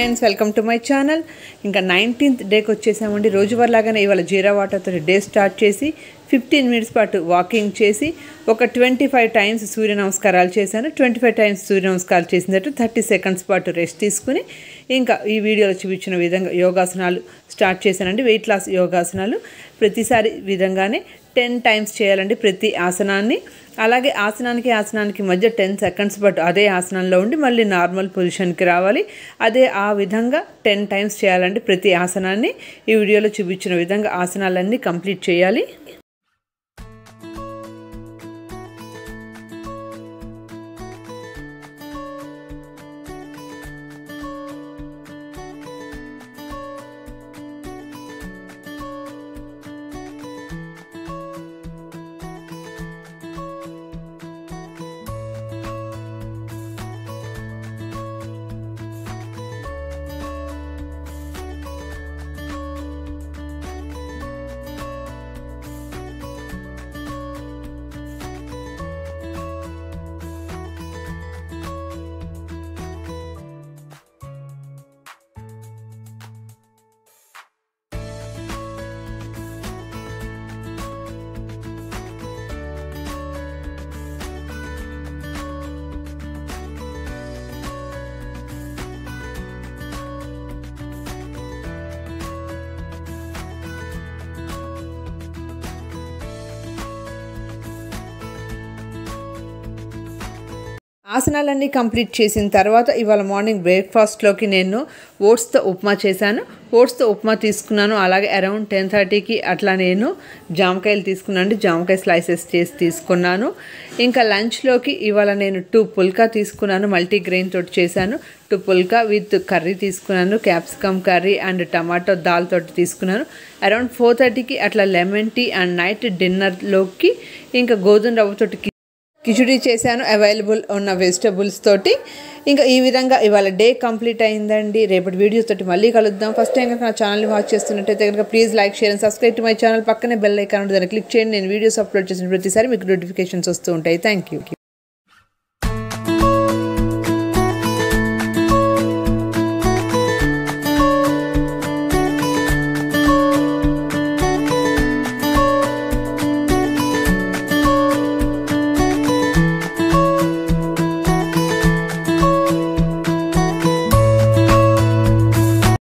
friends welcome to my channel ఇంకా nineteenth డేకి వచ్చేసామండి రోజువారి లాగానే ఇవాళ జీరా వాటర్తో డే స్టార్ట్ చేసి ఫిఫ్టీన్ మినిట్స్ పాటు వాకింగ్ చేసి ఒక ట్వంటీ ఫైవ్ టైమ్స్ సూర్య నమస్కారాలు చేశాను ట్వంటీ ఫైవ్ టైమ్స్ సూర్య నమస్కారాలు చేసిన తర్వాత థర్టీ సెకండ్స్ పాటు రెస్ట్ తీసుకుని ఇంకా ఈ వీడియోలో చూపించిన విధంగా యోగాసనాలు స్టార్ట్ చేశానండి వెయిట్ లాస్ యోగాసనాలు ప్రతిసారి విధంగానే టెన్ టైమ్స్ చేయాలండి ప్రతి ఆసనాన్ని అలాగే ఆసనానికి ఆసనానికి మధ్య టెన్ సెకండ్స్ పాటు అదే ఆసనంలో ఉండి మళ్ళీ నార్మల్ పొజిషన్కి రావాలి అదే ఆ విధంగా టెన్ టైమ్స్ చేయాలండి ప్రతి ఆసనాన్ని ఈ వీడియోలో చూపించిన విధంగా ఆసనాలన్నీ కంప్లీట్ చేయాలి ఆసనాలన్నీ కంప్లీట్ చేసిన తర్వాత ఇవాళ మార్నింగ్ బ్రేక్ఫాస్ట్లోకి నేను ఓట్స్తో ఉప్మా చేశాను ఓట్స్తో ఉప్మా తీసుకున్నాను అలాగే అరౌండ్ టెన్ థర్టీకి అట్లా నేను జామకాయలు తీసుకున్నాను జామకాయ స్లైసెస్ చేసి తీసుకున్నాను ఇంకా లంచ్లోకి ఇవాళ నేను టూ పుల్కా తీసుకున్నాను మల్టీగ్రెయిన్ తోటి చేశాను టూ పుల్కా విత్ కర్రీ తీసుకున్నాను క్యాప్సికమ్ కర్రీ అండ్ టమాటో దాల్ తోటి తీసుకున్నాను అరౌండ్ ఫోర్ థర్టీకి అట్లా లెమన్ టీ అండ్ నైట్ డిన్నర్లోకి ఇంకా గోధుమ రవ్వతోటి కిచుడీ చేశాను అవైలబుల్ ఉన్న వెజిటబుల్స్ తోటి ఇంకా ఈ విధంగా ఇవాళ డే కంప్లీట్ అయిందండి రేపటి వీడియోస్ తోటి మళ్ళీ కలుద్దాం ఫస్ట్ టైం కనుక నా ఛానల్ని వాచ్ చేస్తున్నట్టయితే కనుక please like share and subscribe to my channel పక్కనే బెల్ ఐకాన్ దాన్ని క్లిక్ చేయండి నేను వీడియోస్ అప్లోడ్ చేసిన ప్రతిసారి మీకు నోటిఫికేషన్స్ వస్తూ ఉంటాయి థ్యాంక్ యూ